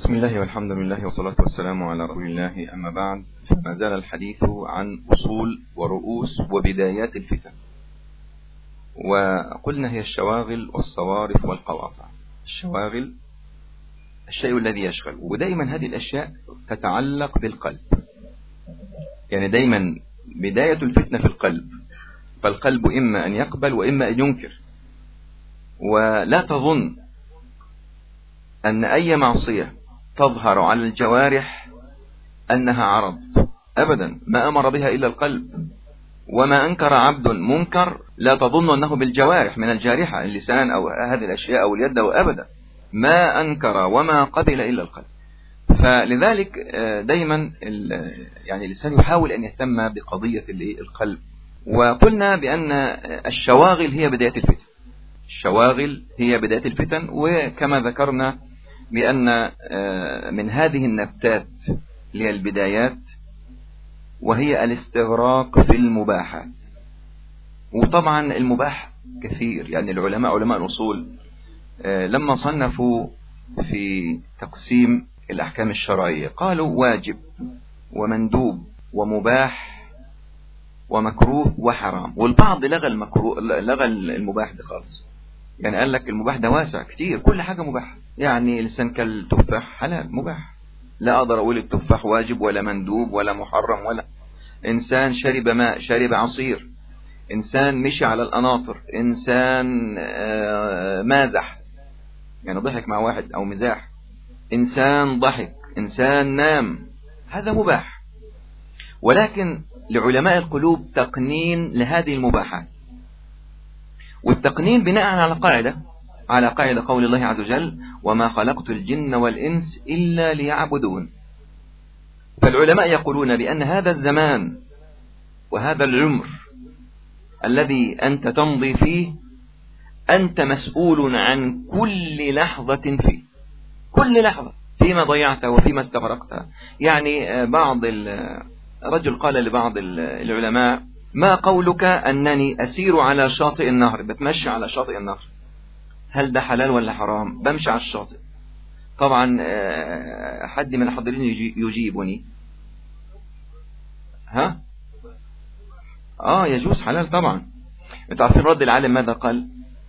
بسم الله والحمد لله والصلاة والسلام على رسول الله أما بعد فما زال الحديث عن أصول ورؤوس وبدايات الفتن وقلنا هي الشواغل والصوارف والقواطع الشواغل الشيء الذي يشغل ودائما هذه الأشياء تتعلق بالقلب يعني دائما بداية الفتنة في القلب فالقلب إما أن يقبل وإما أن ينكر ولا تظن أن أي معصية تظهر على الجوارح أنها عرض أبدا ما أمر بها إلا القلب وما أنكر عبد منكر لا تظن أنه بالجوارح من الجارحة اللسان أو هذه الأشياء أو اليد أو أبدا ما أنكر وما قبل إلا القلب فلذلك دايما يعني الإنسان يحاول أن يهتم بقضية القلب وقلنا بأن الشواغل هي بداية الفتن الشواغل هي بداية الفتن وكما ذكرنا بأن من هذه النبتات اللي هي البدايات وهي الاستغراق في المباحات وطبعا المباح كثير يعني العلماء علماء الأصول لما صنفوا في تقسيم الأحكام الشرعية قالوا واجب ومندوب ومباح ومكروه وحرام والبعض لغى المكروه لغى المباح ده خالص يعني قال لك المباح ده واسع كتير كل حاجة مباح يعني الإنسان كالتفاح حلال مباح لا أقدر أقول التفاح واجب ولا مندوب ولا محرم ولا إنسان شرب ماء شرب عصير إنسان مشي على القناطر إنسان مازح يعني ضحك مع واحد أو مزاح إنسان ضحك إنسان نام هذا مباح ولكن لعلماء القلوب تقنين لهذه المباحات والتقنين بناء على قاعدة على قاعدة قول الله عز وجل وما خلقت الجن والإنس إلا ليعبدون فالعلماء يقولون بأن هذا الزمان وهذا العمر الذي أنت تمضي فيه أنت مسؤول عن كل لحظة فيه كل لحظة فيما ضيعتها وفيما استغرقتها يعني بعض رجل قال لبعض العلماء ما قولك أنني أسير على شاطئ النهر بتمشي على شاطئ النهر هل ده حلال ولا حرام بمشي على الشاطئ طبعا حد من الحاضرين يجيبني ها اه يجوز حلال طبعا انتوا عارفين رد العالم ماذا قال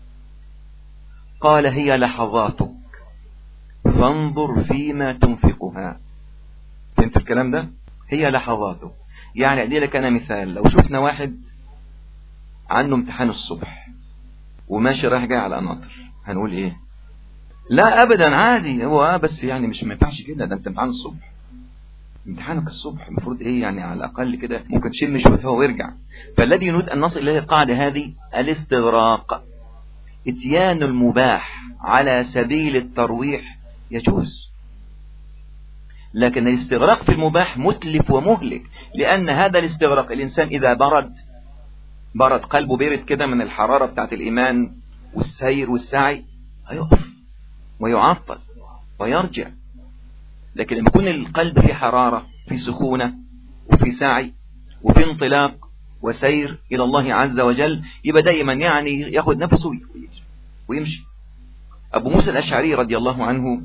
قال هي لحظاتك فانظر فيما تنفقها فهمت الكلام ده هي لحظاتك يعني ادي لك انا مثال لو شفنا واحد عنده امتحان الصبح وماشي رايح جاي على قناطر هنقول ايه لا ابدا عادي هو اه بس يعني مش ما ينفعش كده ده انت امتحان الصبح امتحانك الصبح المفروض ايه يعني على الاقل كده ممكن تشم شويه هوا ويرجع فالذي نريد ان نصل اليه القاعده هذه الاستغراق اتيان المباح على سبيل الترويح يجوز لكن الاستغراق في المباح متلف ومهلك لأن هذا الاستغراق الإنسان إذا برد برد قلبه برد كده من الحرارة بتاعت الإيمان والسير والسعي هيقف ويعطل ويرجع لكن لما يكون القلب في حرارة في سخونة وفي سعي وفي انطلاق وسير إلى الله عز وجل يبقى دائما يعني ياخد نفسه ويمشي أبو موسى الأشعري رضي الله عنه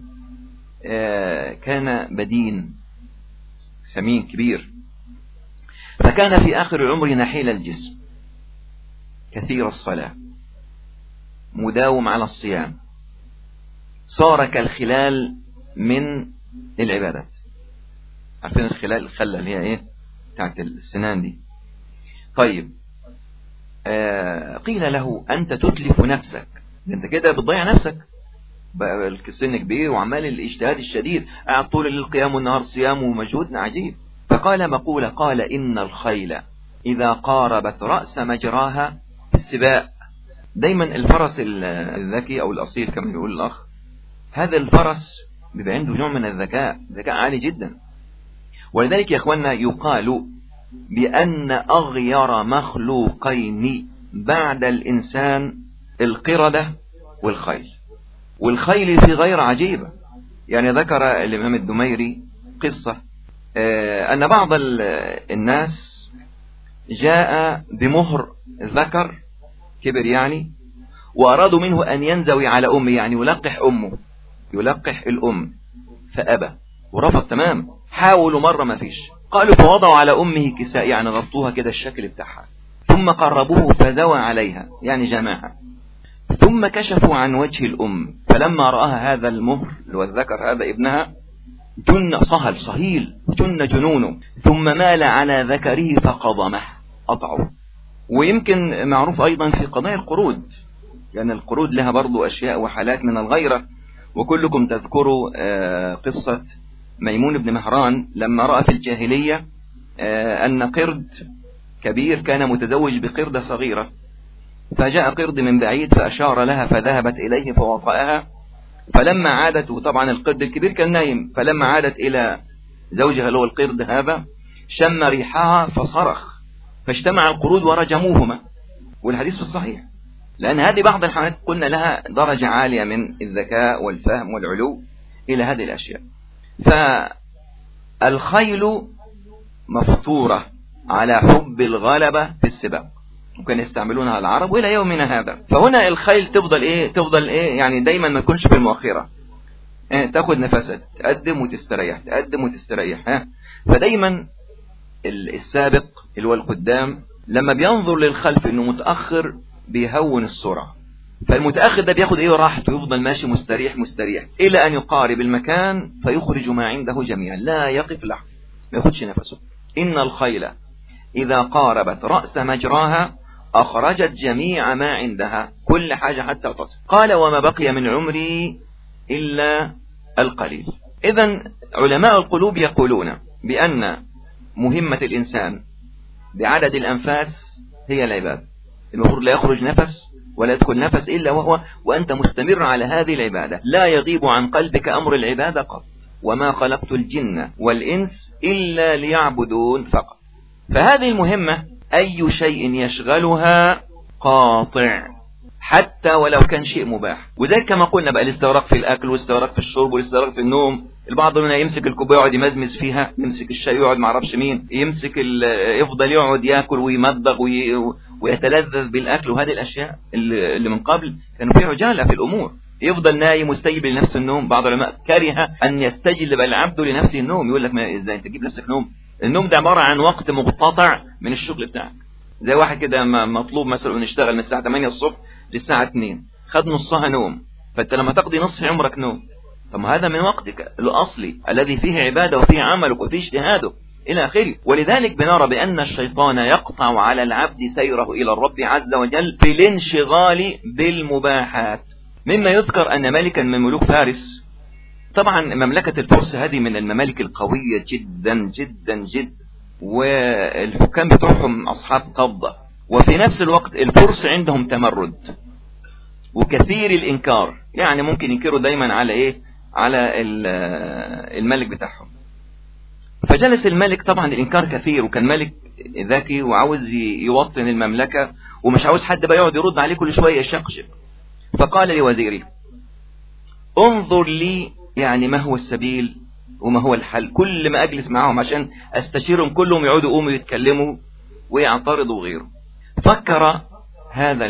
كان بدين سمين كبير فكان في آخر عمره نحيل الجسم كثير الصلاة مداوم على الصيام صار كالخلال من العبادات عارفين الخلال الخلة اللي هي ايه بتاعت السنان دي طيب آه قيل له أنت تتلف نفسك انت كده بتضيع نفسك بقى السن كبير وعمال الاجتهاد الشديد قاعد طول الليل قيام والنهار صيام ومجهود عجيب فقال مقولة قال إن الخيل إذا قاربت رأس مجراها في السباق دايما الفرس الذكي أو الأصيل كما يقول الأخ هذا الفرس بيبقى عنده نوع من الذكاء ذكاء عالي جدا ولذلك يا اخوانا يقال بأن أغير مخلوقين بعد الإنسان القردة والخيل والخيل في غير عجيبة يعني ذكر الإمام الدميري قصة أن بعض الناس جاء بمهر ذكر كبر يعني وأرادوا منه أن ينزوي على أمه يعني يلقح أمه يلقح الأم فأبى ورفض تمام حاولوا مرة ما فيش قالوا فوضعوا على أمه كساء يعني غطوها كده الشكل بتاعها ثم قربوه فزوى عليها يعني جماعة ثم كشفوا عن وجه الأم فلما رآها هذا المهر والذكر هذا ابنها جن صهل صهيل جن جنونه ثم مال على ذكره فقضمه قطعه ويمكن معروف أيضا في قضايا القرود لأن يعني القرود لها برضو أشياء وحالات من الغيرة وكلكم تذكروا آه، قصة ميمون بن مهران لما رأى في الجاهلية آه، أن قرد كبير كان متزوج بقردة صغيرة فجاء قرد من بعيد فأشار لها فذهبت إليه فوطأها فلما عادت وطبعا القرد الكبير كان نايم فلما عادت إلى زوجها اللي هو القرد هذا شم ريحها فصرخ فاجتمع القرود ورجموهما والحديث في الصحيح لأن هذه بعض الحيوانات قلنا لها درجة عالية من الذكاء والفهم والعلو إلى هذه الأشياء فالخيل مفطورة على حب الغلبة في السباق ممكن يستعملونها العرب والى يومنا هذا فهنا الخيل تفضل ايه تفضل ايه يعني دايما ما تكونش في المؤخره إيه تاخد نفسك تقدم وتستريح تقدم وتستريح ها فدايما السابق اللي هو القدام لما بينظر للخلف انه متاخر بيهون السرعه فالمتاخر ده بياخد ايه راحته يفضل ماشي مستريح مستريح الى ان يقارب المكان فيخرج ما عنده جميعا لا يقف لحظه ما ياخدش نفسه ان الخيل اذا قاربت راس مجراها أخرجت جميع ما عندها كل حاجة حتى تصل قال وما بقي من عمري إلا القليل إذا علماء القلوب يقولون بأن مهمة الإنسان بعدد الأنفاس هي العبادة المفروض لا يخرج نفس ولا يدخل نفس إلا وهو وأنت مستمر على هذه العبادة لا يغيب عن قلبك أمر العبادة قط وما خلقت الجن والإنس إلا ليعبدون فقط فهذه المهمة أي شيء يشغلها قاطع حتى ولو كان شيء مباح وزي كما قلنا بقى الاستغراق في الأكل والاستغراق في الشرب والاستغراق في النوم البعض مننا يمسك الكوبايه يقعد يمزمز فيها يمسك الشاي يقعد ما اعرفش مين يمسك يفضل يقعد ياكل ويمضغ وي... ويتلذذ بالاكل وهذه الاشياء اللي من قبل كانوا في عجاله في الامور يفضل نايم مستجب لنفسه النوم بعض العلماء كره ان يستجلب العبد لنفسه النوم يقول لك ما ازاي انت تجيب نفسك نوم النوم ده عبارة عن وقت مقتطع من الشغل بتاعك زي واحد كده مطلوب مثلا نشتغل من الساعة 8 الصبح للساعة 2 خد نصها نوم فانت لما تقضي نصف عمرك نوم طب هذا من وقتك الأصلي الذي فيه عبادة وفيه عملك وفيه اجتهادك إلى آخره ولذلك بنرى بأن الشيطان يقطع على العبد سيره إلى الرب عز وجل في الانشغال بالمباحات مما يذكر أن ملكا من ملوك فارس طبعا مملكة الفرس هذه من الممالك القوية جدا جدا جدا والحكام بتوعهم أصحاب قبضة وفي نفس الوقت الفرس عندهم تمرد وكثير الإنكار يعني ممكن ينكروا دايما على إيه على الملك بتاعهم فجلس الملك طبعا الإنكار كثير وكان ملك ذكي وعاوز يوطن المملكة ومش عاوز حد بقى يقعد يرد عليه كل شوية يشقشق فقال لوزيره انظر لي يعني ما هو السبيل وما هو الحل كل ما أجلس معهم عشان أستشيرهم كلهم يقعدوا يقوموا يتكلموا ويعترضوا وغيره فكر هذا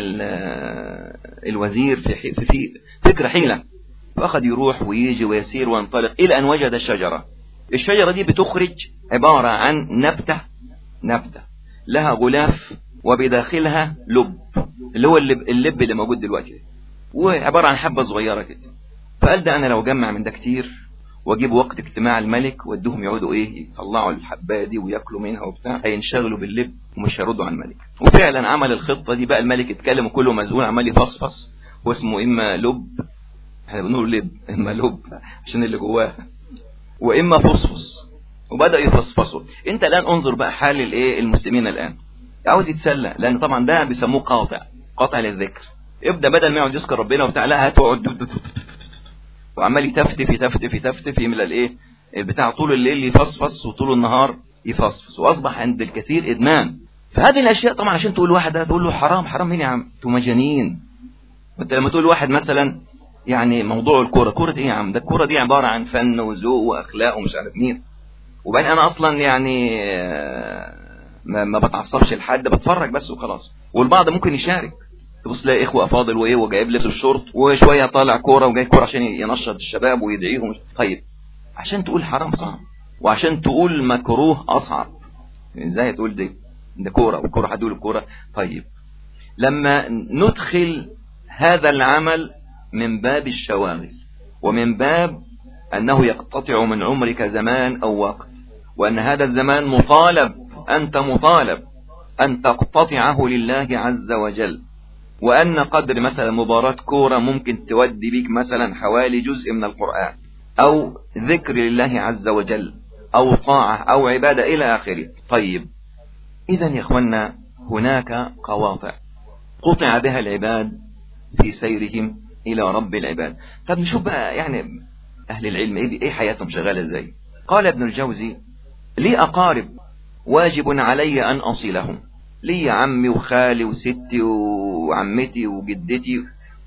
الوزير في, في, في فكرة حيلة فأخذ يروح ويجي ويسير وينطلق إلى أن وجد الشجرة الشجرة دي بتخرج عبارة عن نبتة نبتة لها غلاف وبداخلها لب اللي هو اللب, اللب اللي موجود دلوقتي وعبارة عن حبة صغيرة كده فقال ده انا لو جمع من ده كتير واجيب وقت اجتماع الملك وادوهم يقعدوا ايه يطلعوا الحبايه دي وياكلوا منها وبتاع هينشغلوا باللب ومش هيردوا على الملك وفعلا عمل الخطه دي بقى الملك اتكلم وكله مزقول عمال يفصفص واسمه اما لب احنا بنقول لب اما لب عشان اللي جواه واما فصفص وبدأ يفصفصوا انت الان انظر بقى حال الايه المسلمين الان عاوز يتسلى لان طبعا ده بيسموه قاطع قاطع للذكر ابدا بدل ما يقعد يذكر ربنا وبتاع لا هات وعمال يتفتف يتفتف يتفتف يملى الايه بتاع طول الليل يفصفص وطول النهار يفصفص واصبح عند الكثير ادمان فهذه الاشياء طبعا عشان تقول واحد تقول له حرام حرام مين يا عم انتوا مجانين وانت لما تقول واحد مثلا يعني موضوع الكوره كوره ايه يا عم ده الكوره دي عباره عن فن وذوق واخلاق ومش عارف مين وبعدين انا اصلا يعني آه، ما, ما بتعصبش لحد بتفرج بس وخلاص والبعض ممكن يشارك تبص تلاقي اخوه افاضل وايه وجايب لبس الشرط وشويه طالع كوره وجاي كوره عشان ينشط الشباب ويدعيهم طيب عشان تقول حرام صعب وعشان تقول مكروه أصعب ازاي تقول دي ده كورة والكورة هتقول الكورة طيب لما ندخل هذا العمل من باب الشواغل ومن باب أنه يقتطع من عمرك زمان أو وقت وأن هذا الزمان مطالب أنت مطالب أن تقتطعه لله عز وجل وأن قدر مثلا مباراة كورة ممكن تودي بك مثلا حوالي جزء من القرآن أو ذكر لله عز وجل أو طاعة أو عبادة إلى آخره طيب إذا يا إخوانا هناك قواطع قطع بها العباد في سيرهم إلى رب العباد طب نشوف بقى يعني أهل العلم إيه, إيه حياتهم شغالة إزاي قال ابن الجوزي لي أقارب واجب علي أن أصلهم لي عمي وخالي وستي وعمتي وجدتي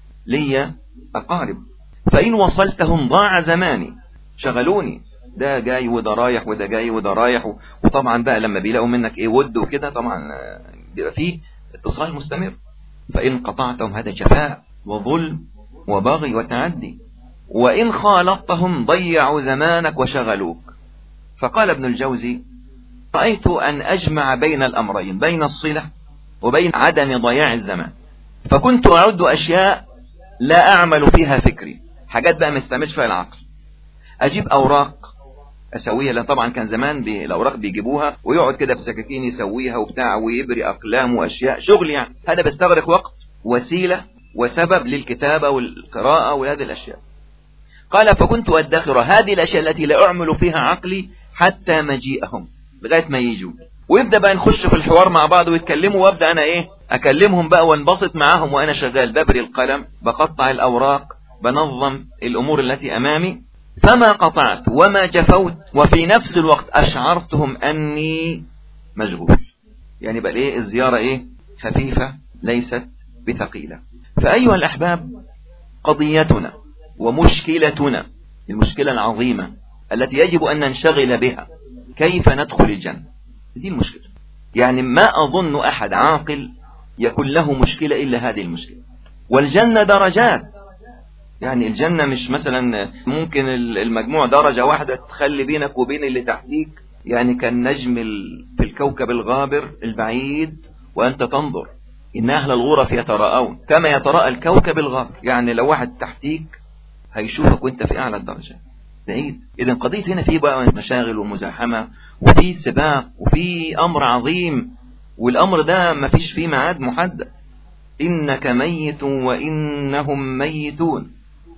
لي أقارب فإن وصلتهم ضاع زماني شغلوني ده جاي وده رايح وده جاي وده رايح وطبعا بقى لما بيلاقوا منك ايه ود وكده طبعا بيبقى فيه اتصال مستمر فإن قطعتهم هذا جفاء وظلم وبغي وتعدي وإن خالطتهم ضيعوا زمانك وشغلوك فقال ابن الجوزي رأيت أن أجمع بين الأمرين بين الصلة وبين عدم ضياع الزمان فكنت أعد أشياء لا أعمل فيها فكري حاجات بقى مستمش فيها العقل أجيب أوراق أسويها لأن طبعا كان زمان بي الأوراق بيجيبوها ويقعد كده في سكاكين يسويها وبتاع ويبري أقلام وأشياء شغل يعني هذا بيستغرق وقت وسيلة وسبب للكتابة والقراءة وهذه الأشياء قال فكنت أدخر هذه الأشياء التي لا أعمل فيها عقلي حتى مجيئهم لغاية ما يجوا ويبدأ بقى نخش في الحوار مع بعض ويتكلموا وابدأ أنا إيه أكلمهم بقى وانبسط معاهم وأنا شغال ببري القلم بقطع الأوراق بنظم الأمور التي أمامي فما قطعت وما جفوت وفي نفس الوقت أشعرتهم أني مشغول يعني بقى إيه الزيارة إيه خفيفة ليست بثقيلة فأيها الأحباب قضيتنا ومشكلتنا المشكلة العظيمة التي يجب أن ننشغل بها كيف ندخل الجنة دي المشكلة يعني ما أظن أحد عاقل يكون له مشكلة إلا هذه المشكلة والجنة درجات يعني الجنة مش مثلا ممكن المجموع درجة واحدة تخلي بينك وبين اللي تحتيك يعني كالنجم في الكوكب الغابر البعيد وأنت تنظر إن أهل الغرف يتراءون كما يتراءى الكوكب الغابر يعني لو واحد تحتيك هيشوفك وانت في أعلى الدرجات بعيد إذا قضية هنا في بقى مشاغل ومزاحمة وفي سباق وفي أمر عظيم والأمر ده ما فيش فيه ميعاد محدد إنك ميت وإنهم ميتون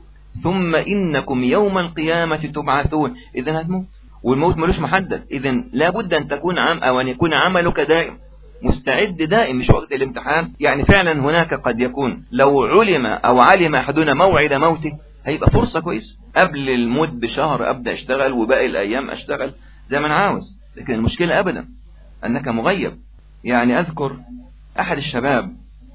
ثم إنكم يوم القيامة تبعثون إذا هتموت والموت ملوش محدد إذا لابد أن تكون عام أو أن يكون عملك دائم مستعد دائم مش وقت الامتحان يعني فعلا هناك قد يكون لو علم أو علم أحدنا موعد موته هيبقى فرصة كويسة قبل الموت بشهر أبدأ أشتغل وباقي الأيام أشتغل زي ما أنا عاوز لكن المشكلة أبدا أنك مغيب يعني أذكر أحد الشباب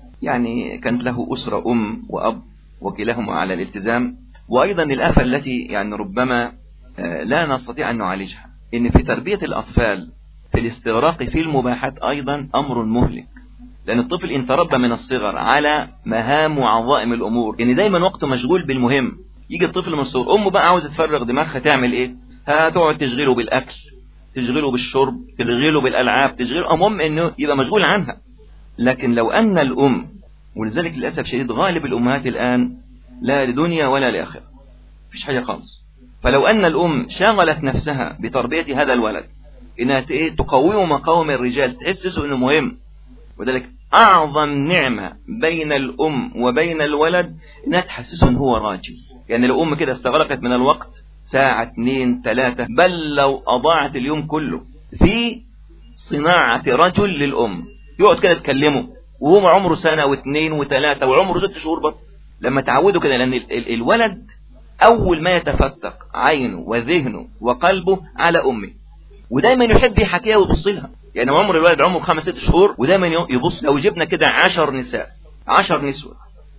يعني كانت له أسرة أم وأب وكلاهما على الالتزام وأيضا الآفة التي يعني ربما لا نستطيع أن نعالجها إن في تربية الأطفال في الاستغراق في المباحات أيضا أمر مهلك لأن الطفل إن تربى من الصغر على مهام وعظائم الأمور يعني دايما وقته مشغول بالمهم يجي الطفل من الصغر أمه بقى عاوزة تفرغ دماغها تعمل إيه هتقعد تشغله بالأكل تشغله بالشرب تشغله بالألعاب تشغله المهم إنه يبقى مشغول عنها لكن لو أن الأم ولذلك للأسف شديد غالب الأمهات الآن لا لدنيا ولا لآخرة مفيش حاجة خالص فلو أن الأم شغلت نفسها بتربية هذا الولد إنها تقوم مقاوم الرجال تحسسه إنه مهم وذلك أعظم نعمة بين الأم وبين الولد إنها تحسسه إن هو راجل يعني لو أم كده استغرقت من الوقت ساعة اثنين ثلاثة بل لو أضاعت اليوم كله في صناعة رجل للأم يقعد كده تكلمه وهو عمره سنة واثنين وثلاثة وعمره ست شهور بطل لما تعودوا كده لأن الولد أول ما يتفتق عينه وذهنه وقلبه على أمه ودايما يحب يحكيها ويبص لها يعني عمر الولد عمره خمس ست شهور ودايما يبص لو جبنا كده عشر نساء عشر نسوة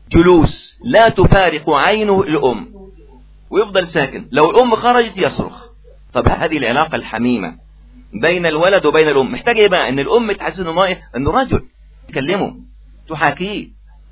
جلوس لا تفارق عينه الأم ويفضل ساكن لو الأم خرجت يصرخ طب هذه العلاقة الحميمة بين الولد وبين الأم محتاج ايه بقى ان الأم تحس انه انه رجل تكلمه تحاكيه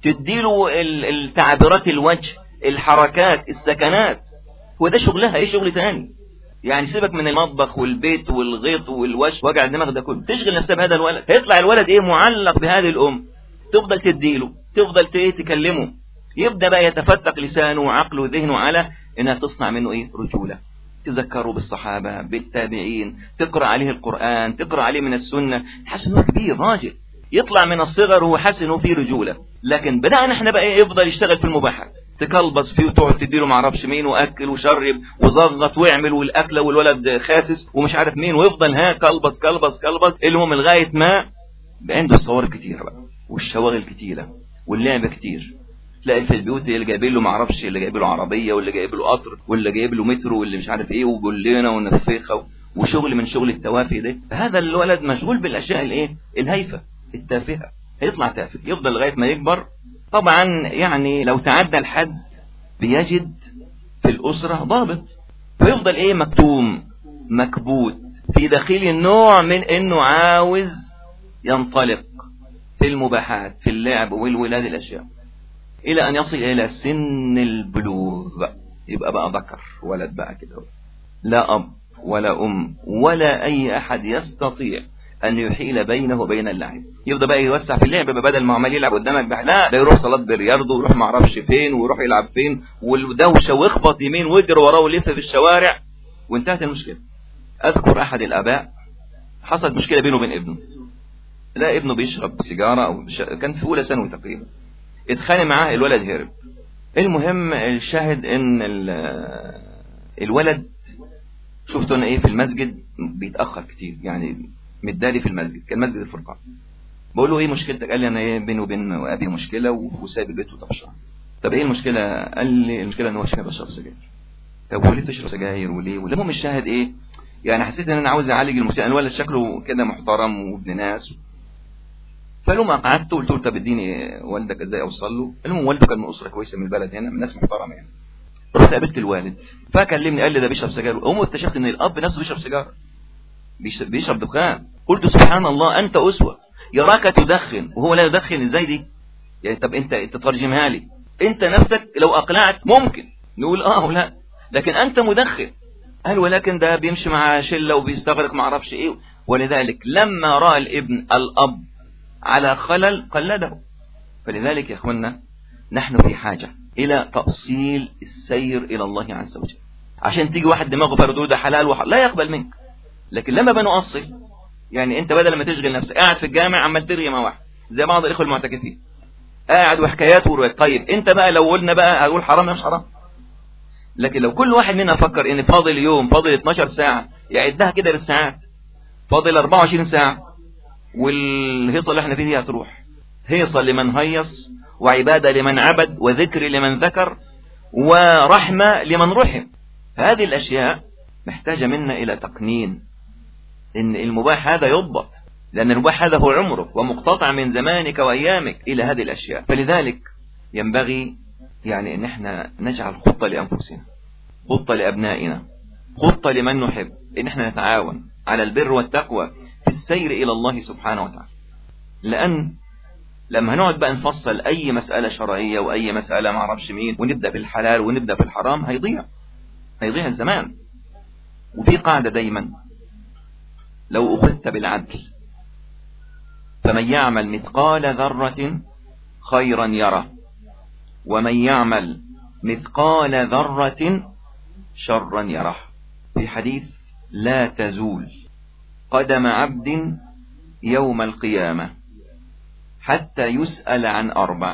تديله التعبيرات الوجه الحركات السكنات هو ده شغلها ايه شغل تاني يعني سيبك من المطبخ والبيت والغيط والوش وجع الدماغ ده كله تشغل نفسها بهذا الولد هيطلع الولد ايه معلق بهذه الام تفضل تديله تفضل ايه تكلمه يبدا بقى يتفتق لسانه وعقله وذهنه على انها تصنع منه ايه رجوله تذكروا بالصحابة بالتابعين تقرأ عليه القرآن تقرأ عليه من السنة تحس انه كبير راجل يطلع من الصغر وهو حاسس انه فيه رجولة لكن بدأنا احنا بقى ايه يفضل يشتغل في المباحات تكلبص فيه وتقعد تديله ما اعرفش مين واكل وشرب وزغط واعمل والاكله والولد خاسس ومش عارف مين ويفضل ها كلبص كلبص كلبص المهم لغايه ما عنده الصور كتيره بقى والشواغل كتيره واللعب كتير تلاقي في البيوت اللي جايبين له ما اعرفش اللي جايب له عربيه واللي جايب له قطر واللي جايب له مترو واللي مش عارف ايه وبلينه ونفيخه وشغل من شغل التوافي ده هذا الولد مشغول بالاشياء الايه الهايفه التافهه هيطلع تافه يفضل لغايه ما يكبر طبعا يعني لو تعدى الحد بيجد في الاسره ضابط فيفضل ايه مكتوم مكبوت في داخله نوع من انه عاوز ينطلق في المباحات في اللعب والولاد الاشياء الى ان يصل الى سن البلوغ يبقى بقى ذكر ولد بقى كده لا اب ولا ام ولا اي احد يستطيع ان يحيل بينه وبين اللعب يفضل بقى يوسع في اللعب بدل ما عمال يلعب قدامك بقى لا ده يروح صلاه بلياردو ويروح ما اعرفش فين ويروح يلعب فين والدوشه ويخبط يمين ويجري وراه ويلف في الشوارع وانتهت المشكله اذكر احد الاباء حصلت مشكله بينه وبين ابنه لا ابنه بيشرب سيجاره او بش... كان في اولى ثانوي تقريبا اتخانق معاه الولد هرب المهم الشاهد ان الولد شفته انا ايه في المسجد بيتاخر كتير يعني متداري في المسجد كان مسجد الفرقان بقول له ايه مشكلتك قال لي انا ايه بيني وبين ابي مشكله وسايب البيت وطفشان طب ايه المشكله قال لي المشكله ان هو شاب بشرب سجاير طب وليه بتشرب سجاير وليه المهم الشاهد ايه يعني حسيت ان انا عاوز اعالج المشكله الولد شكله كده محترم وابن ناس فلما قعدت قلت له طب اديني والدك ازاي اوصل له المهم والده كان من اسره كويسه من البلد هنا من ناس محترمه يعني رحت قابلت الوالد فكلمني قال لي ده بيشرب سجاير وأمه اكتشفت ان الاب نفسه بيشرب سيجاره بيشرب دخان قلت سبحان الله انت اسوه يراك تدخن وهو لا يدخن ازاي دي يعني طب انت تترجمها لي انت نفسك لو اقلعت ممكن نقول اه ولا لكن انت مدخن قال ولكن ده بيمشي مع شله وبيستغرق ما اعرفش ايه ولذلك لما راى الابن الاب على خلل قلده فلذلك يا اخوانا نحن في حاجة الى تأصيل السير الى الله عز وجل عشان تيجي واحد دماغه فرد ده حلال وحلال لا يقبل منك لكن لما بنؤصل يعني انت بدل ما تشغل نفسك قاعد في الجامع عمال ترغي مع واحد زي بعض الاخوه المعتكفين قاعد وحكايات وروايات طيب انت بقى لو قلنا بقى هقول حرام مش حرام لكن لو كل واحد منا فكر ان فاضل يوم فاضل 12 ساعة يعدها كده بالساعات فاضل 24 ساعة والهيصة اللي احنا فيه دي هتروح هيصة لمن هيص وعبادة لمن عبد وذكر لمن ذكر ورحمة لمن رحم هذه الأشياء محتاجة منا إلى تقنين إن المباح هذا يضبط لأن المباح هذا هو عمرك ومقتطع من زمانك وأيامك إلى هذه الأشياء فلذلك ينبغي يعني أن احنا نجعل خطة لأنفسنا خطة لأبنائنا خطة لمن نحب إن احنا نتعاون على البر والتقوى في السير إلى الله سبحانه وتعالى لأن لما هنقعد بقى نفصل أي مسألة شرعية وأي مسألة ما اعرفش مين ونبدأ بالحلال ونبدأ في الحرام هيضيع هيضيع الزمان وفي قاعدة دايما لو أخذت بالعدل فمن يعمل مثقال ذرة خيرا يره ومن يعمل مثقال ذرة شرا يره في حديث لا تزول قدم عبد يوم القيامة حتى يسأل عن أربع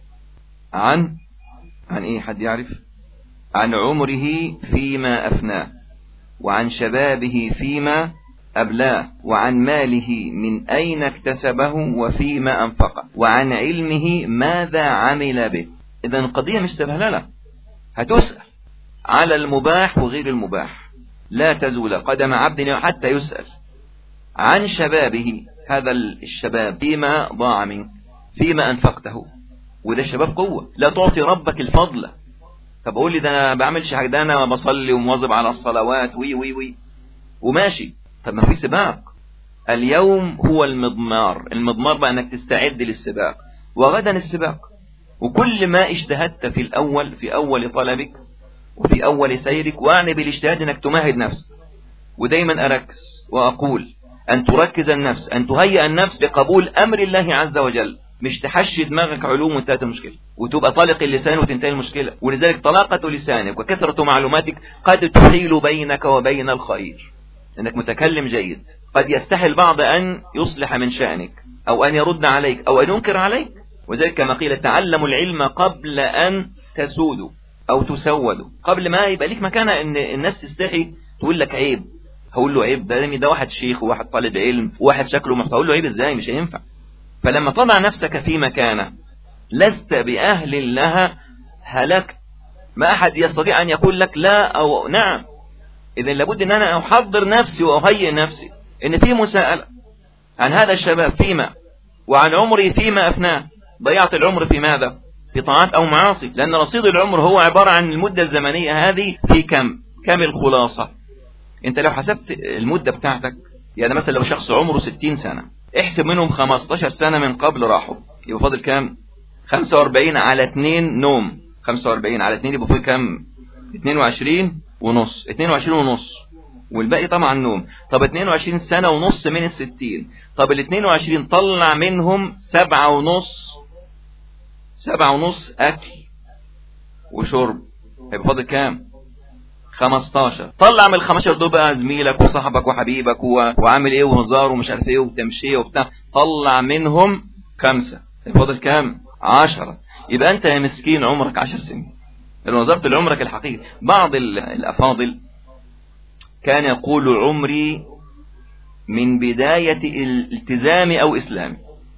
عن عن إيه حد يعرف عن عمره فيما أفناه وعن شبابه فيما أبلاه وعن ماله من أين اكتسبه وفيما أنفقه وعن علمه ماذا عمل به إذا القضية مش سهلة هتسأل على المباح وغير المباح لا تزول قدم عبد حتى يسأل عن شبابه هذا الشباب فيما ضاع منك فيما أنفقته وده الشباب قوة لا تعطي ربك الفضل طب قول لي ده أنا بعملش حاجة ده أنا بصلي ومواظب على الصلوات وي وي وي وماشي طب ما في سباق اليوم هو المضمار المضمار بقى أنك تستعد للسباق وغدا السباق وكل ما اجتهدت في الأول في أول طلبك وفي أول سيرك واعني بالاجتهاد أنك تمهد نفسك ودايما أركز وأقول أن تركز النفس أن تهيئ النفس لقبول أمر الله عز وجل مش تحشي دماغك علوم وانتهت المشكلة وتبقى طالق اللسان وتنتهي المشكلة ولذلك طلاقة لسانك وكثرة معلوماتك قد تحيل بينك وبين الخير انك متكلم جيد قد يستحي البعض ان يصلح من شأنك او ان يرد عليك او ان ينكر عليك وذلك كما قيل تعلموا العلم قبل ان تسودوا او تسودوا قبل ما يبقى ليك مكانة ان الناس تستحي تقول لك عيب هقول له عيب ده ده واحد شيخ وواحد طالب علم وواحد شكله محتوى اقول له عيب ازاي مش هينفع فلما تضع نفسك في مكانه لست بأهل لها هلكت ما أحد يستطيع أن يقول لك لا أو نعم إذا لابد أن أنا أحضر نفسي وأهيئ نفسي إن في مساءلة عن هذا الشباب فيما وعن عمري فيما أفناه ضيعت العمر في ماذا في طاعات أو معاصي لأن رصيد العمر هو عبارة عن المدة الزمنية هذه في كم كم الخلاصة انت لو حسبت المدة بتاعتك يعني مثلا لو شخص عمره 60 سنة احسب منهم 15 سنة من قبل راحوا يبقى فاضل كام 45 على 2 نوم 45 على 2 يبقى فاضل كام 22 ونص 22 ونص والباقي طبعا نوم طب 22 سنة ونص من الستين طب ال 22 طلع منهم سبعة ونص سبعة ونص أكل وشرب هيبقى فاضل كام 15 طلع من ال 15 دول بقى زميلك وصاحبك وحبيبك و... وعامل ايه وهزار ومش عارف ايه وتمشيه وبتاع طلع منهم خمسة فاضل كام 10 يبقى انت يا مسكين عمرك 10 سنين لو نظرت لعمرك الحقيقي بعض الافاضل كان يقول عمري من بداية الالتزام او اسلامي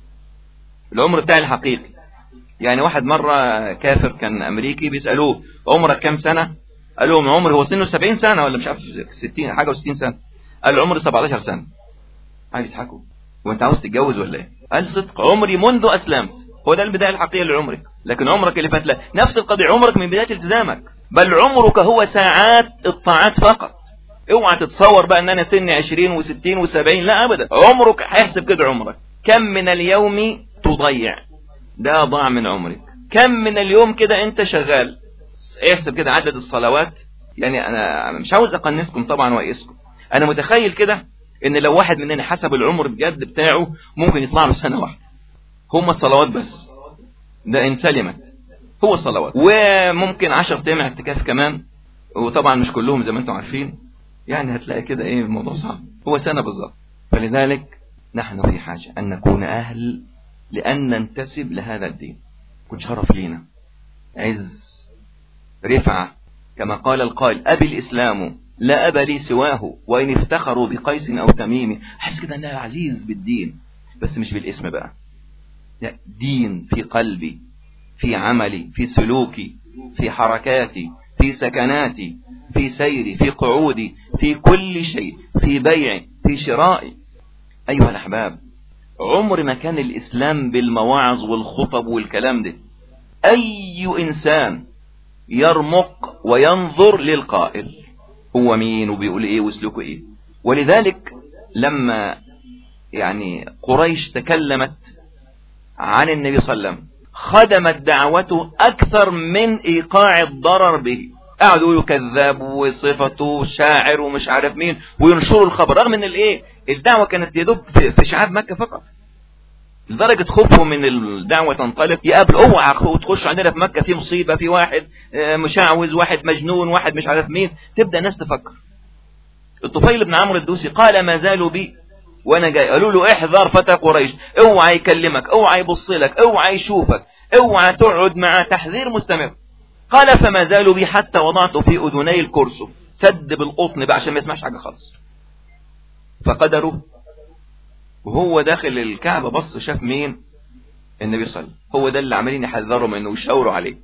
العمر بتاعي الحقيقي يعني واحد مرة كافر كان امريكي بيسألوه عمرك كام سنة قال لهم عمري هو سنه 70 سنة ولا مش عارف 60 حاجة و60 سنة قال عمري 17 سنة عايز يضحكوا وانت عاوز تتجوز ولا ايه قال صدق عمري منذ اسلمت هو ده البداية الحقيقية لعمرك لكن عمرك اللي فات لا نفس القضية عمرك من بداية التزامك بل عمرك هو ساعات الطاعات فقط اوعى تتصور بقى ان انا سني 20 و60 و70 لا ابدا عمرك هيحسب كده عمرك كم من اليوم تضيع ده ضاع من عمرك كم من اليوم كده انت شغال احسب كده عدد الصلوات يعني انا مش عاوز اقنفكم طبعا واقيسكم انا متخيل كده ان لو واحد مننا حسب العمر بجد بتاعه ممكن يطلع له سنه واحده هم الصلوات بس ده ان سلمت هو الصلوات وممكن 10 ايام اعتكاف كمان وطبعا مش كلهم زي ما انتم عارفين يعني هتلاقي كده ايه الموضوع صعب هو سنه بالظبط فلذلك نحن في حاجه ان نكون اهل لان ننتسب لهذا الدين كن شرف لينا عز رفعة كما قال القائل أبي الإسلام لا أبا لي سواه وإن افتخروا بقيس أو تميم أحس كده أنها عزيز بالدين بس مش بالاسم بقى لا دين في قلبي في عملي في سلوكي في حركاتي في سكناتي في سيري في قعودي في كل شيء في بيعي في شرائي أيها الأحباب عمر ما كان الإسلام بالمواعظ والخطب والكلام ده أي إنسان يرمق وينظر للقائل هو مين وبيقول ايه وسلوكه ايه ولذلك لما يعني قريش تكلمت عن النبي صلى الله عليه وسلم خدمت دعوته اكثر من ايقاع الضرر به قعدوا يقولوا كذاب وصفته شاعر ومش عارف مين وينشروا الخبر رغم ان الايه الدعوه كانت يدوب في شعاب مكه فقط لدرجة خوفهم من الدعوة تنطلق يقابل اوعى تخش عندنا في مكة في مصيبة في واحد مشعوذ واحد مجنون واحد مش عارف مين تبدأ الناس تفكر الطفيل بن عمرو الدوسي قال ما زالوا بي وانا جاي قالوا له احذر فتى قريش اوعى يكلمك اوعى يبص لك اوعى يشوفك اوعى تقعد معاه تحذير مستمر قال فما زالوا بي حتى وضعت في اذني الكرسي سد بالقطن بقى عشان ما يسمعش حاجة خالص فقدروا وهو داخل الكعبة بص شاف مين النبي صلى الله عليه وسلم هو ده اللي عمالين يحذروا منه ويشاوروا عليه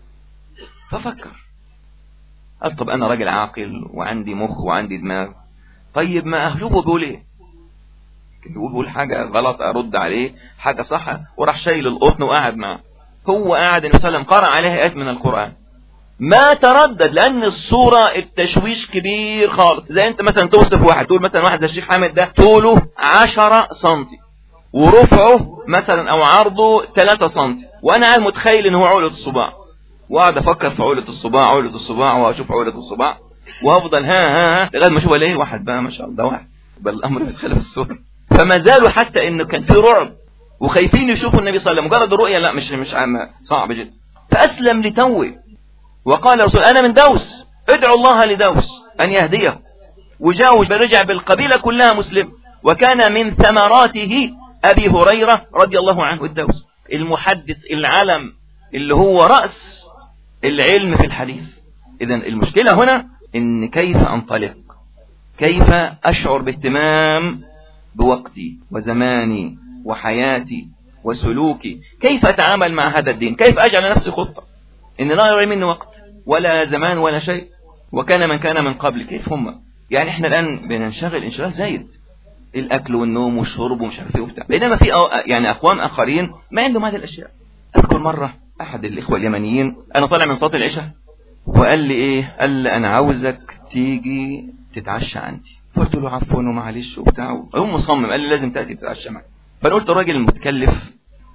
ففكر قال طب انا راجل عاقل وعندي مخ وعندي دماغ طيب ما اشوفه بيقول ايه بيقول بيقول حاجة غلط ارد عليه حاجة صح وراح شايل القطن وقعد معاه هو قاعد النبي صلى الله عليه وسلم قرأ عليه آيات من القرآن ما تردد لان الصورة التشويش كبير خالص زي انت مثلا توصف واحد تقول مثلا واحد زي الشيخ حامد ده طوله 10 سنتي ورفعه مثلا او عرضه 3 سنتي وانا قاعد متخيل ان هو عقلة الصباع واقعد افكر في عولة الصباع عولة الصباع واشوف عولة الصباع وافضل ها ها ها لغايه ما اشوف الاقي واحد بقى ما شاء الله ده واحد بل الامر بيتخلف الصورة فما زالوا حتى انه كان في رعب وخايفين يشوفوا النبي صلى الله عليه وسلم مجرد الرؤية لا مش مش صعب جدا فاسلم لتوه وقال رسول انا من دوس ادعوا الله لدوس ان يهديه وجاء رجع بالقبيلة كلها مسلم وكان من ثمراته ابي هريرة رضي الله عنه الدوس المحدث العلم اللي هو رأس العلم في الحديث اذا المشكلة هنا ان كيف انطلق كيف اشعر باهتمام بوقتي وزماني وحياتي وسلوكي كيف اتعامل مع هذا الدين كيف اجعل نفسي خطة ان لا يرى مني وقت ولا زمان ولا شيء وكان من كان من قبل كيف هم يعني احنا الان بننشغل انشغال زايد الاكل والنوم والشرب ومش عارف ايه وبتاع بينما في يعني اقوام اخرين ما عندهم هذه الاشياء اذكر مره احد الاخوه اليمنيين انا طالع من صلاه العشاء وقال لي ايه قال لي انا عاوزك تيجي تتعشى عندي قلت له عفوا ومعلش وبتاع هو مصمم قال لي لازم تاتي تتعشى معي فانا قلت الراجل المتكلف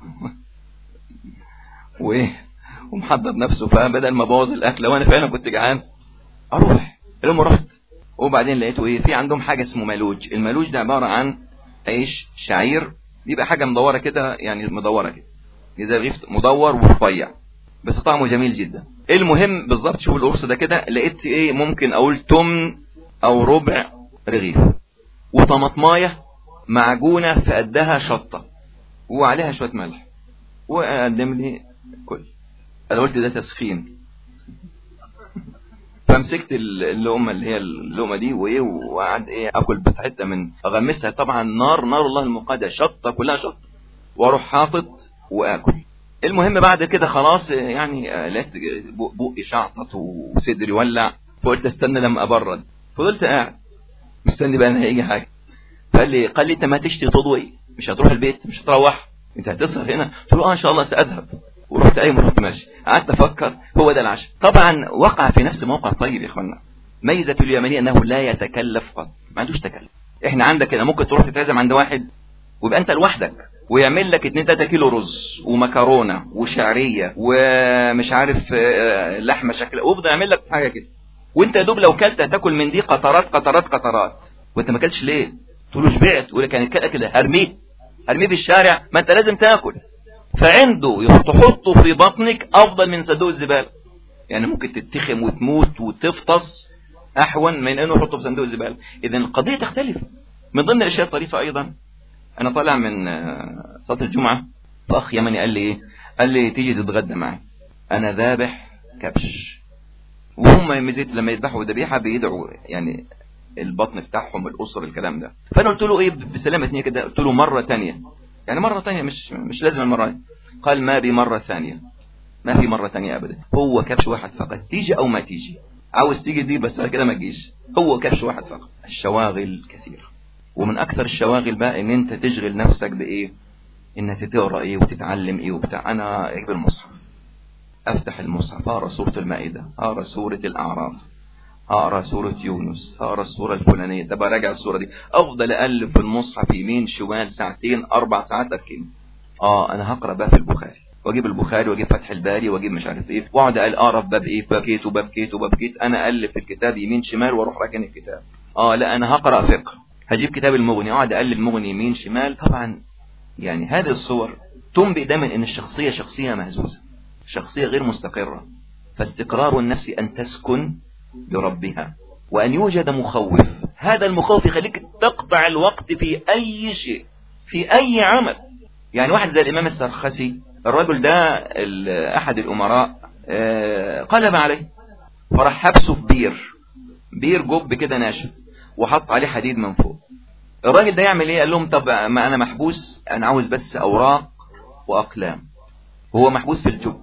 وايه ومحضر نفسه فبدل ما بوظ الاكل وانا فعلا كنت جعان اروح المهم رحت وبعدين لقيته ايه في عندهم حاجه اسمه مالوج المالوج ده عباره عن عيش شعير بيبقى حاجه مدوره كده يعني مدوره كده زي رغيف مدور ورفيع بس طعمه جميل جدا المهم بالظبط شوف القرص ده كده لقيت ايه ممكن اقول تمن او ربع رغيف وطماطمايه معجونه في قدها شطه وعليها شويه ملح وقدم لي كل انا قلت ده تسخين فمسكت اللقمه اللي هي اللقمه دي وايه وقعد ايه اكل حته من اغمسها طبعا نار نار الله المقدس شطه كلها شطه واروح حاطط واكل المهم بعد كده خلاص يعني لقيت بقي شعطت وصدري ولع فقلت استنى لما ابرد فضلت قاعد مستني بقى ان هيجي حاجه فقال لي قال لي انت ما تشتي تضوي مش هتروح البيت مش هتروح انت هتسهر هنا قلت له اه ان شاء الله ساذهب ورحت قايم ورحت ماشي قعدت افكر هو ده العشاء طبعا وقع في نفس موقع طيب يا اخوانا ميزه اليمني انه لا يتكلف قط ما عندوش تكلف احنا عندك كده ممكن تروح تتعزم عند واحد ويبقى انت لوحدك ويعمل لك 2 3 كيلو رز ومكرونه وشعريه ومش عارف لحمه شكل ويفضل يعمل لك حاجه كده وانت يا دوب لو كلت هتاكل من دي قطرات قطرات قطرات وانت ما اكلتش ليه؟ تقول له شبعت يقول لك يعني كده هرميه هرميه في الشارع ما انت لازم تاكل فعنده تحطه في بطنك افضل من صندوق الزباله يعني ممكن تتخم وتموت وتفطس احون من انه يحطه في صندوق الزباله اذا القضيه تختلف من ضمن الاشياء الطريفه ايضا انا طالع من صلاه الجمعه فاخ يمني قال لي ايه قال لي تيجي تتغدى معي انا ذابح كبش وهم ميزيت لما يذبحوا ذبيحه بيدعوا يعني البطن بتاعهم الاسر الكلام ده فانا قلت له ايه بسلامه نيه كده قلت له مره ثانيه يعني مرة تانية مش مش لازم المرة دي قال ما بي مرة ثانية ما في مرة ثانية أبدا هو كبش واحد فقط تيجي أو ما تيجي عاوز تيجي دي بس كده ما تجيش هو كبش واحد فقط الشواغل كثيرة ومن أكثر الشواغل بقى إن أنت تشغل نفسك بإيه إنك تقرأ إيه وتتعلم إيه وبتاع أنا أجيب المصحف أفتح المصحف أقرأ سورة المائدة أقرأ سورة الأعراف اقرا سوره يونس اقرا السوره الفلانيه طب اراجع السوره دي افضل اقلب في المصحف يمين شمال ساعتين اربع ساعات اركن اه انا هقرا بقى في البخاري واجيب البخاري واجيب فتح الباري واجيب مش عارف ايه واقعد اقرا في باب ايه باب كيت وباب كيت وباب كيت انا اقلب في الكتاب يمين شمال واروح راكن الكتاب اه لا انا هقرا فقه هجيب كتاب المغني اقعد اقلب مغني يمين شمال طبعا يعني هذه الصور تنبئ دايما ان الشخصيه شخصيه مهزوزه شخصيه غير مستقره فاستقرار النفس ان تسكن بربها وأن يوجد مخوف هذا المخوف يخليك تقطع الوقت في أي شيء في أي عمل يعني واحد زي الإمام السرخسي الرجل ده أحد الأمراء قلب عليه فراح حبسه في بير بير جب كده ناشف وحط عليه حديد من فوق الراجل ده يعمل ايه قال لهم طب ما انا محبوس انا عاوز بس اوراق واقلام وهو محبوس في الجب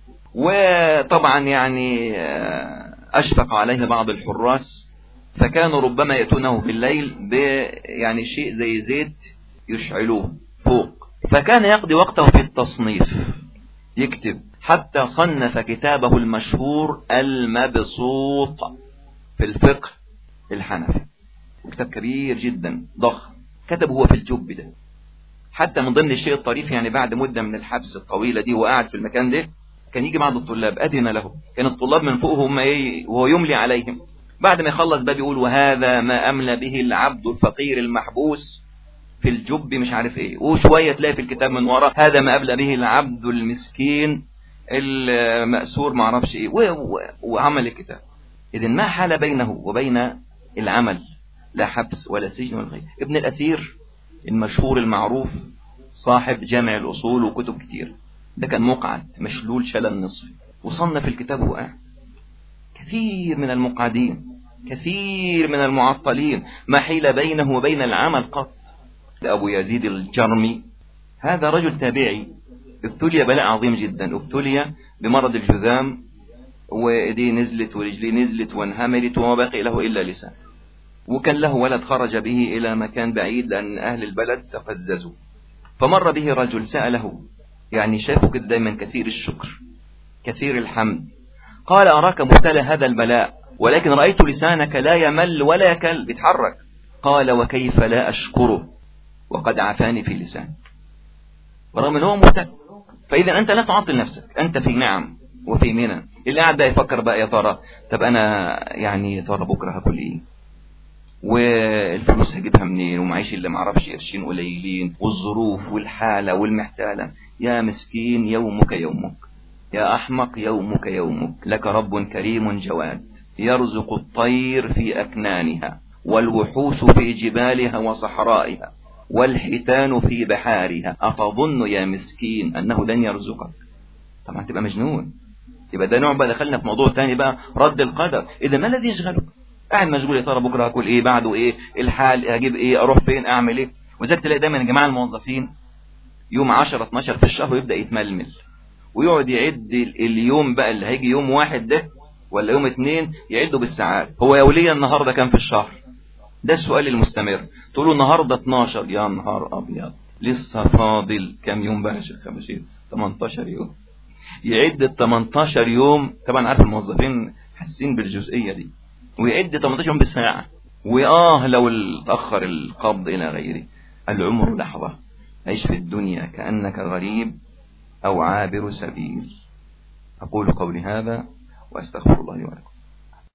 وطبعا يعني أشفق عليه بعض الحراس فكانوا ربما يأتونه بالليل ب يعني شيء زي زيت يشعلوه فوق فكان يقضي وقته في التصنيف يكتب حتى صنف كتابه المشهور المبسوط في الفقه الحنفي كتاب كبير جدا ضخم كتبه هو في الجب ده حتى من ضمن الشيء الطريف يعني بعد مدة من الحبس الطويلة دي وقاعد في المكان ده كان يجي بعض الطلاب أذن له كان الطلاب من فوق هم إيه وهو يملي عليهم بعد ما يخلص بقى بيقول وهذا ما أملى به العبد الفقير المحبوس في الجب مش عارف ايه وشوية تلاقي في الكتاب من ورا هذا ما أبلى به العبد المسكين المأسور ما عرفش ايه وعمل الكتاب إذن ما حال بينه وبين العمل لا حبس ولا سجن ولا غير ابن الأثير المشهور المعروف صاحب جامع الأصول وكتب كتير ده كان مقعد مشلول شلل نصفي وصنف الكتاب هو كثير من المقعدين كثير من المعطلين ما حيل بينه وبين العمل قط لأبو يزيد الجرمي هذا رجل تابعي ابتلي بلاء عظيم جدا ابتلي بمرض الجذام وايديه نزلت ورجليه نزلت وانهملت وما بقي له إلا لسان وكان له ولد خرج به إلى مكان بعيد لأن أهل البلد تفززوا فمر به رجل سأله يعني شافه كده دايما كثير الشكر كثير الحمد قال أراك مبتلى هذا البلاء ولكن رأيت لسانك لا يمل ولا يكل بيتحرك قال وكيف لا أشكره وقد عافاني في لساني ورغم أنه مبتلى فإذا أنت لا تعطل نفسك أنت في نعم وفي منى اللي قاعد بقى يفكر بقى يا ترى طب أنا يعني يا ترى بكرة هاكل إيه والفلوس هجيبها منين ومعيش اللي معرفش قرشين قليلين والظروف والحالة والمحتالة يا مسكين يومك يومك يا أحمق يومك يومك لك رب كريم جواد يرزق الطير في أكنانها والوحوش في جبالها وصحرائها والحيتان في بحارها أتظن يا مسكين أنه لن يرزقك طبعا تبقى مجنون يبقى ده نوع بقى دخلنا في موضوع تاني بقى رد القدر إذا ما الذي يشغلك قاعد مشغول يا ترى بكره هاكل ايه بعده ايه الحال هجيب ايه اروح فين اعمل ايه وذلك تلاقي دايما يا جماعه الموظفين يوم 10 12 في الشهر يبدا يتململ ويقعد يعد اليوم بقى اللي هيجي يوم واحد ده ولا يوم اثنين يعده بالساعات هو يا ولي النهارده كام في الشهر ده السؤال المستمر تقول له النهارده 12 يا نهار ابيض لسه فاضل كام يوم بقى يا شيخ 18 يوم يعد ال 18 يوم طبعا عارف الموظفين حاسين بالجزئيه دي ويعد 18 يوم بالساعة وآه لو تأخر القبض إلى غيره العمر لحظة عيش في الدنيا كأنك غريب أو عابر سبيل أقول قولي هذا وأستغفر الله لي ولكم